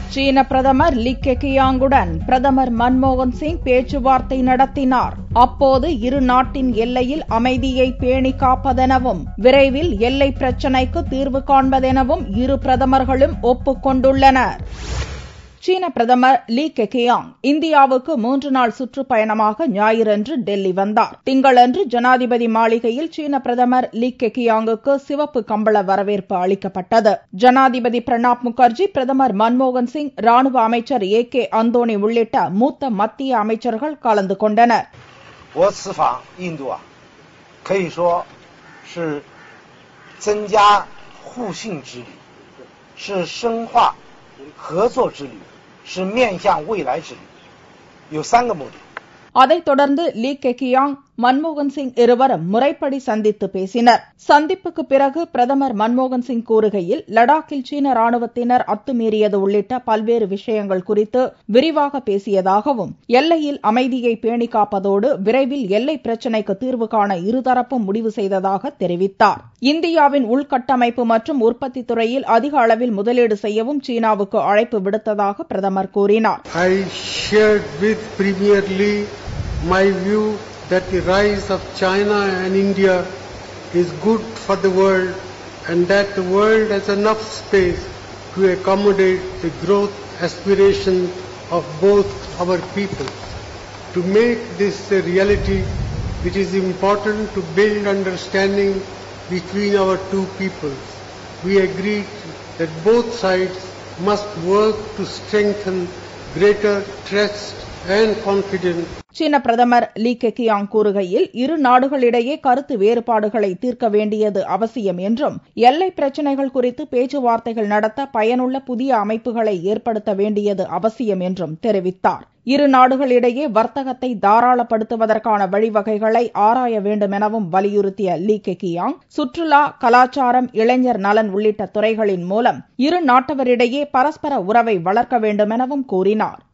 சீன பிரதமர் லீ கெகியாங்குடன் பிரதமர் மன்மோகன் சிங் பேச்சுவார்த்தை நடத்தினார் அப்போது இரு நாட்டின் எல்லையில் அமைதியை பேணி காப்பதெனவும் விரைவில் எல்லை பிரச்சினைக்கு தீர்வு காண்பதெனவும் இரு பிரதமர்களும் ஒப்புக் கொண்டுள்ளனர் சீன பிரதமர் லீ கெகியாங் இந்தியாவுக்கு மூன்று நாள் சுற்றுப்பயணமாக ஞாயிறன்று டெல்லி வந்தார் திங்களன்று ஜனாதிபதி மாளிகையில் சீன பிரதமர் லீ கெகியாங்குக்கு சிவப்பு கம்பள வரவேற்பு அளிக்கப்பட்டது ஜனாதிபதி பிரணாப் முகர்ஜி பிரதமர் மன்மோகன் சிங் ராணுவ அமைச்சர் ஏ கே அந்தோணி உள்ளிட்ட மூத்த மத்திய அமைச்சர்கள் கலந்து கொண்டனர் 我此访印度啊，可以说是增加互信之旅，是深化合作之旅，是面向未来之旅，有三个目的。 அதைத் தொடர்ந்து லீ கெகியாங் மன்மோகன் சிங் இருவரும் முறைப்படி சந்தித்து பேசினர் சந்திப்புக்கு பிறகு பிரதமர் மன்மோகன் சிங் கூறுகையில் லடாக்கில் சீன ராணுவத்தினர் அத்துமீறியது உள்ளிட்ட பல்வேறு விஷயங்கள் குறித்து விரிவாக பேசியதாகவும் எல்லையில் அமைதியை பேணி காப்பதோடு விரைவில் எல்லை பிரச்சினைக்கு தீர்வு காண இருதரப்பும் முடிவு செய்ததாக தெரிவித்தார் இந்தியாவின் உள்கட்டமைப்பு மற்றும் உற்பத்தி துறையில் அதிக அளவில் முதலீடு செய்யவும் சீனாவுக்கு அழைப்பு விடுத்ததாக பிரதமர் கூறினார் I shared with Premier Lee my view that the rise of China and India is good for the world and that the world has enough space to accommodate the growth aspirations of both our people. To make this a reality, it is important to build understanding between our two peoples. We agreed that both sides must work to strengthen greater trust and confidence சீன பிரதமர் லீ Keqiang கூறுகையில் இரு நாடுகளிடையே கருத்து வேறுபாடுகளை தீர்க்க வேண்டியது அவசியம் என்றும் எல்லை பிரச்சினைகள் குறித்து பேச்சுவார்த்தைகள் நடத்த பயனுள்ள புதிய அமைப்புகளை ஏற்படுத்த வேண்டியது அவசியம் என்றும் தெரிவித்தார் இரு நாடுகளிடையே வர்த்தகத்தை தாராளப்படுத்துவதற்கான வழிவகைகளை ஆராய வேண்டும் எனவும் வலியுறுத்திய லீ கெகியாங் சுற்றுலா கலாச்சாரம் இளைஞர் நலன் உள்ளிட்ட துறைகளின் மூலம் இரு நாட்டவரிடையே பரஸ்பர உறவை வளர்க்க வேண்டும் எனவும் கூறினார்